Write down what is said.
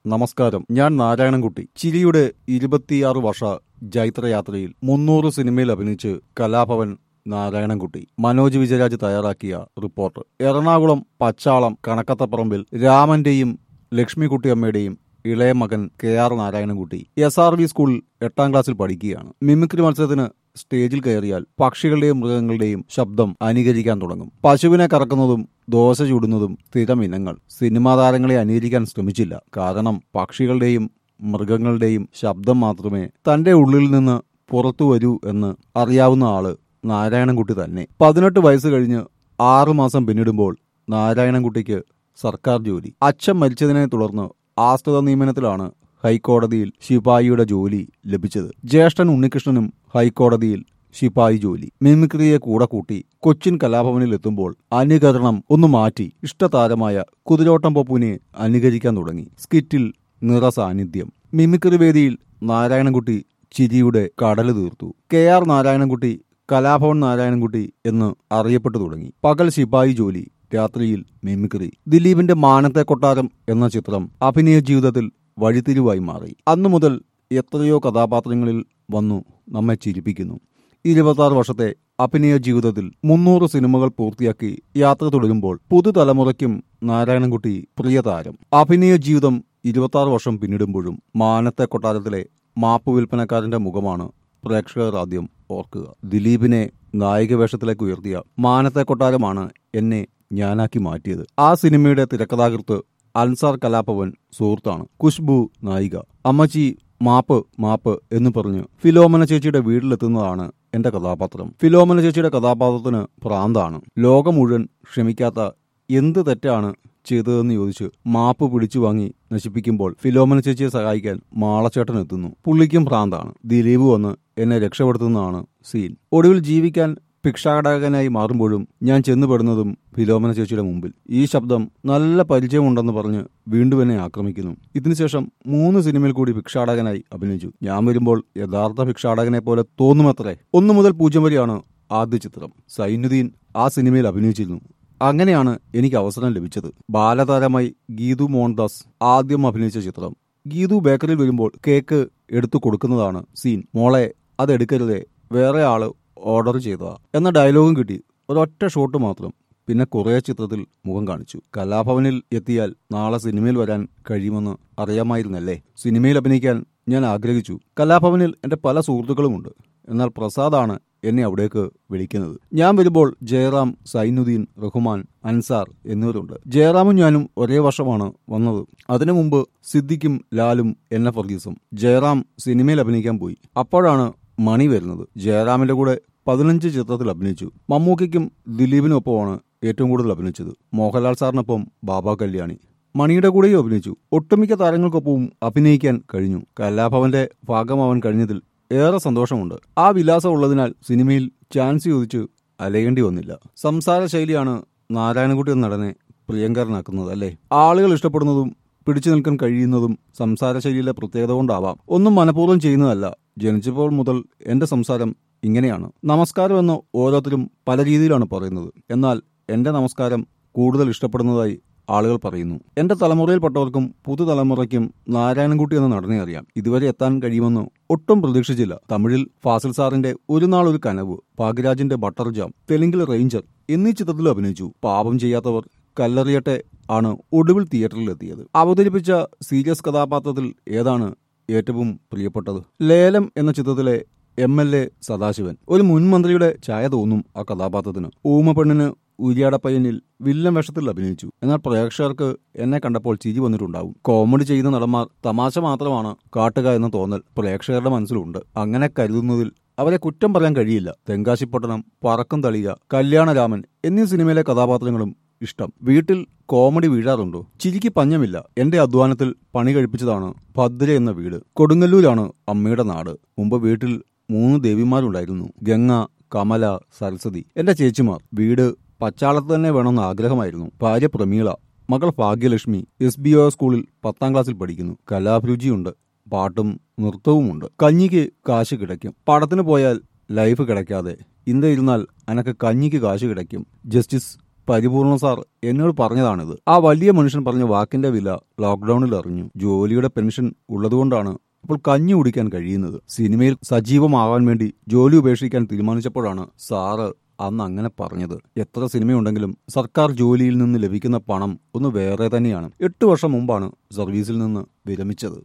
നമസ്കാരം ഞാൻ നാരായണൻകുട്ടി ചിരിയുടെ ഇരുപത്തിയാറ് വർഷ ജൈത്രയാത്രയിൽ മുന്നൂറ് സിനിമയിൽ അഭിനയിച്ച് കലാഭവൻ നാരായണൻകുട്ടി മനോജ് വിജയരാജ് തയ്യാറാക്കിയ റിപ്പോർട്ട് എറണാകുളം പച്ചാളം കണക്കത്തപ്പറമ്പിൽ രാമന്റെയും ലക്ഷ്മിക്കുട്ടിയമ്മയുടെയും ഇളയ മകൻ K R Narayanankutty S R V സ്കൂളിൽ എട്ടാം ക്ലാസ്സിൽ പഠിക്കുകയാണ് മിമിക്രി മത്സരത്തിന് സ്റ്റേജിൽ കയറിയാൽ പക്ഷികളുടെയും മൃഗങ്ങളുടെയും ശബ്ദം അനുകരിക്കാൻ തുടങ്ങും പശുവിനെ കറക്കുന്നതും ദോശ ചൂടുന്നതും സ്ഥിരം ഇനങ്ങൾ സിനിമാ താരങ്ങളെ അനുകരിക്കാൻ ശ്രമിച്ചില്ല കാരണം പക്ഷികളുടെയും മൃഗങ്ങളുടെയും ശബ്ദം മാത്രമേ തന്റെ ഉള്ളിൽ നിന്ന് പുറത്തു വരൂ എന്ന് അറിയാവുന്ന ആള് നാരായണൻകുട്ടി തന്നെ പതിനെട്ട് വയസ്സ് കഴിഞ്ഞ് ആറു മാസം പിന്നിടുമ്പോൾ നാരായണൻകുട്ടിക്ക് സർക്കാർ ജോലി അച്ഛൻ മരിച്ചതിനെ തുടർന്ന് ആശ്രിത നിയമനത്തിലാണ് ഹൈക്കോടതിയിൽ ശിപായിയുടെ ജോലി ലഭിച്ചത് ജ്യേഷ്ഠൻ ഉണ്ണികൃഷ്ണനും ഹൈക്കോടതിയിൽ ശിപായി ജോലി മിമിക്രിയെ കൂടെ കൂട്ടി കൊച്ചിൻ കലാഭവനിൽ എത്തുമ്പോൾ അനുകരണം ഒന്ന് മാറ്റി ഇഷ്ടതാരമായ കുതിരോട്ടം പപ്പുവിനെ അനുകരിക്കാൻ തുടങ്ങി സ്കിറ്റിൽ നിറ സാന്നിധ്യം മിമിക്രി വേദിയിൽ നാരായണൻകുട്ടി ചിരിയുടെ കടല് തീർത്തു കെ ആർ നാരായണൻകുട്ടി കലാഭവൻ നാരായണൻകുട്ടി എന്ന് അറിയപ്പെട്ടു തുടങ്ങി പകൽ ശിപായി ജോലി രാത്രിയിൽ മിമിക്രി ദിലീപിന്റെ മാനത്തെ കൊട്ടാരം എന്ന ചിത്രം അഭിനയ ജീവിതത്തിൽ വഴിത്തിരിവായി മാറി അന്നു മുതൽ എത്രയോ കഥാപാത്രങ്ങളിൽ വന്നു നമ്മെ ചിരിപ്പിക്കുന്നു ഇരുപത്തി വർഷത്തെ അഭിനയ ജീവിതത്തിൽ മുന്നൂറ് സിനിമകൾ പൂർത്തിയാക്കി യാത്ര തുടരുമ്പോൾ പുതുതലമുറയ്ക്കും നാരായണൻകുട്ടി പ്രിയ താരം അഭിനയ ജീവിതം ഇരുപത്തി വർഷം പിന്നിടുമ്പോഴും മാനത്തെ കൊട്ടാരത്തിലെ മാപ്പ് വിൽപ്പനക്കാരന്റെ മുഖമാണ് പ്രേക്ഷകർ ആദ്യം ഓർക്കുക ദിലീപിനെ നായിക വേഷത്തിലേക്ക് ഉയർത്തിയ മാനത്തെ കൊട്ടാരമാണ് എന്നെ ഞാനാക്കി മാറ്റിയത് ആ സിനിമയുടെ തിരക്കഥാകൃത്ത് അൻസാർ കലാഭവൻ സുഹൃത്താണ് ഖുഷ്ബു നായിക അമ്മച്ചി മാപ്പ് മാപ്പ് എന്ന് പറഞ്ഞ് ഫിലോമന ചേച്ചിയുടെ വീട്ടിലെത്തുന്നതാണ് എന്റെ കഥാപാത്രം ഫിലോമന ചേച്ചിയുടെ കഥാപാത്രത്തിന് ഭ്രാന്താണ് ലോകം മുഴുവൻ ക്ഷമിക്കാത്ത എന്ത് തെറ്റാണ് ചെയ്തതെന്ന് ചോദിച്ച് മാപ്പ് പിടിച്ചു വാങ്ങി നശിപ്പിക്കുമ്പോൾ ഫിലോമന ചേച്ചിയെ സഹായിക്കാൻ മാളച്ചേട്ടൻ എത്തുന്നു പുള്ളിക്കും ഭ്രാന്താണ് ദിലീപ് വന്ന് എന്നെ രക്ഷപ്പെടുത്തുന്നതാണ് സീൻ ഒടുവിൽ ജീവിക്കാൻ ഭിക്ഷാടകനായി മാറുമ്പോഴും ഞാൻ ചെന്നുപെടുന്നതും ഫിലോമന ചേച്ചിയുടെ മുമ്പിൽ ഈ ശബ്ദം നല്ല പരിചയമുണ്ടെന്ന് പറഞ്ഞ് വീണ്ടും എന്നെ ആക്രമിക്കുന്നു ഇതിനുശേഷം മൂന്ന് സിനിമയിൽ കൂടി ഭിക്ഷാടകനായി അഭിനയിച്ചു ഞാൻ വരുമ്പോൾ യഥാർത്ഥ ഭിക്ഷാടകനെ പോലെ തോന്നുമത്രേ ഒന്നു മുതൽ പൂജ്യം വരെയാണ് ആദ്യ ചിത്രം സൈനുദ്ദീൻ ആ സിനിമയിൽ അഭിനയിച്ചിരുന്നു അങ്ങനെയാണ് എനിക്ക് അവസരം ലഭിച്ചത് ബാലതാരമായി ഗീതു മോഹൻദാസ് ആദ്യം അഭിനയിച്ച ചിത്രം ഗീതു ബേക്കറിയിൽ വരുമ്പോൾ കേക്ക് എടുത്തു കൊടുക്കുന്നതാണ് സീൻ മോളെ അത് എടുക്കരുതേ വേറെ ആള് ഓർഡർ ചെയ്തതാ എന്ന ഡയലോഗും കിട്ടി ഒരൊറ്റ ഷോട്ട് മാത്രം പിന്നെ കുറേ ചിത്രത്തിൽ മുഖം കാണിച്ചു കലാഭവനിൽ എത്തിയാൽ നാളെ സിനിമയിൽ വരാൻ കഴിയുമെന്ന് അറിയാമായിരുന്നല്ലേ സിനിമയിൽ അഭിനയിക്കാൻ ഞാൻ ആഗ്രഹിച്ചു കലാഭവനിൽ എന്റെ പല സുഹൃത്തുക്കളുമുണ്ട് എന്നാൽ പ്രസാദാണ് എന്നെ അവിടേക്ക് വിളിക്കുന്നത് ഞാൻ വരുമ്പോൾ ജയറാം സൈനുദ്ദീൻ റഹ്മാൻ അൻസാർ എന്നിവരുണ്ട് ജയറാമും ഞാനും ഒരേ വർഷമാണ് വന്നത് അതിനു മുമ്പ് സിദ്ദിഖും ലാലും എൻ എഫ് വർഗീസും ജയറാം സിനിമയിൽ അഭിനയിക്കാൻ പോയി അപ്പോഴാണ് മണി വരുന്നത് ജയറാമിന്റെ കൂടെ പതിനഞ്ച് ചിത്രത്തിൽ അഭിനയിച്ചു മമ്മൂക്കയ്ക്കും ദിലീപിനൊപ്പമാണ് ഏറ്റവും കൂടുതൽ അഭിനയിച്ചത് മോഹൻലാൽ സാറിനൊപ്പം ബാബ കല്യാണി മണിയുടെ കൂടെയും അഭിനയിച്ചു ഒട്ടുമിക്ക താരങ്ങൾക്കൊപ്പവും അഭിനയിക്കാൻ കഴിഞ്ഞു കലാഭവന്റെ ഭാഗമാവാൻ കഴിഞ്ഞതിൽ ഏറെ സന്തോഷമുണ്ട് ആ വിലാസം ഉള്ളതിനാൽ സിനിമയിൽ ചാൻസ് ചോദിച്ച് അലയേണ്ടി വന്നില്ല സംസാര ശൈലിയാണ് നാരായണൻകുട്ടി എന്ന നടനെ പ്രിയങ്കരനാക്കുന്നത് അല്ലേ ആളുകൾ ഇഷ്ടപ്പെടുന്നതും പിടിച്ചു നിൽക്കാൻ കഴിയുന്നതും സംസാര ശൈലിയിലെ പ്രത്യേകത കൊണ്ടാവാം ഒന്നും മനഃപൂർവ്വം ചെയ്യുന്നതല്ല ജനിച്ചപ്പോൾ മുതൽ എന്റെ സംസാരം ഇങ്ങനെയാണ് നമസ്കാരം എന്ന് ഓരോരുത്തരും പല രീതിയിലാണ് പറയുന്നത് എന്നാൽ എന്റെ നമസ്കാരം കൂടുതൽ ഇഷ്ടപ്പെടുന്നതായി ആളുകൾ പറയുന്നു എന്റെ തലമുറയിൽപ്പെട്ടവർക്കും പുതുതലമുറയ്ക്കും നാരായണൻകുട്ടി എന്ന നടനെ അറിയാം ഇതുവരെ എത്താൻ കഴിയുമെന്ന് ഒട്ടും പ്രതീക്ഷിച്ചില്ല തമിഴിൽ ഫാസിൽ സാറിന്റെ ഒരു നാൾ ഒരു കനവ് ഭാഗ്യരാജിന്റെ ബട്ടർ ജാം തെലുങ്കിൽ റേഞ്ചർ എന്നീ ചിത്രത്തിൽ അഭിനയിച്ചു പാപം ചെയ്യാത്തവർ കല്ലെറിയട്ടെ ആണ് ഒടുവിൽ തിയേറ്ററിൽ എത്തിയത് അവതരിപ്പിച്ച സീരിയസ് കഥാപാത്രത്തിൽ ഏതാണ് ഏറ്റവും പ്രിയപ്പെട്ടത് ലേലം എന്ന ചിത്രത്തിലെ എം എൽ എ സദാശിവൻ ഒരു മുൻ മന്ത്രിയുടെ ഛായ തോന്നും ആ കഥാപാത്രത്തിന് ഊമപ്പെണ്ണിന് ഉരിയാടപ്പയ്യനിൽ വില്ലൻ വേഷത്തിൽ അഭിനയിച്ചു എന്നാൽ പ്രേക്ഷകർക്ക് എന്നെ കണ്ടപ്പോൾ ചിരി വന്നിട്ടുണ്ടാവും കോമഡി ചെയ്യുന്ന നടന്മാർ തമാശ മാത്രമാണ് കാട്ടുക എന്ന തോന്നൽ പ്രേക്ഷകരുടെ മനസ്സിലുണ്ട് അങ്ങനെ കരുതുന്നതിൽ അവരെ കുറ്റം പറയാൻ കഴിയില്ല തെങ്കാശിപ്പട്ടണം പറക്കം തളിക കല്യാണരാമൻ എന്നീ സിനിമയിലെ കഥാപാത്രങ്ങളും ഇഷ്ടം വീട്ടിൽ കോമഡി വീഴാറുണ്ടോ ചിരിക്ക് പഞ്ഞമില്ല എന്റെ അധ്വാനത്തിൽ പണി കഴിപ്പിച്ചതാണ് ഭദ്ര എന്ന വീട് കൊടുങ്ങല്ലൂരാണ് അമ്മയുടെ നാട് മുമ്പ് വീട്ടിൽ മൂന്ന് ദേവിമാരുണ്ടായിരുന്നു ഗംഗ കമല സരസ്വതി എന്റെ ചേച്ചിമാർ വീട് പച്ചാളത്ത് തന്നെ വേണമെന്ന് ആഗ്രഹമായിരുന്നു ഭാര്യ പ്രമീള മകൾ ഭാഗ്യലക്ഷ്മി എസ് ബി ഒ സ്കൂളിൽ പത്താം ക്ലാസ്സിൽ പഠിക്കുന്നു കലാഭിരുചിയുണ്ട് പാട്ടും നൃത്തവുമുണ്ട് കഞ്ഞിക്ക് കാശ് കിടക്കും പടത്തിന് പോയാൽ ലൈഫ് കിടക്കാതെ ഇന്ത ഇരുന്നാൽ അനക്ക് കഞ്ഞിക്ക് കാശ് കിടക്കും ജസ്റ്റിസ് പരിപൂർണ സാർ എന്നോട് പറഞ്ഞതാണിത് ആ വലിയ മനുഷ്യൻ പറഞ്ഞ വാക്കിന്റെ വില ലോക്ക്ഡൌണിൽ അറിഞ്ഞു ജോലിയുടെ പെൻഷൻ ഉള്ളതുകൊണ്ടാണ് അപ്പോൾ കഞ്ഞി കുടിക്കാൻ കഴിയുന്നത് സിനിമയിൽ സജീവമാകാൻ വേണ്ടി ജോലി ഉപേക്ഷിക്കാൻ തീരുമാനിച്ചപ്പോഴാണ് സാറ് അന്ന് അങ്ങനെ പറഞ്ഞത് എത്ര സിനിമയുണ്ടെങ്കിലും സർക്കാർ ജോലിയിൽ നിന്ന് ലഭിക്കുന്ന പണം ഒന്ന് വേറെ തന്നെയാണ് എട്ട് വർഷം മുമ്പാണ് സർവീസിൽ നിന്ന് വിരമിച്ചത്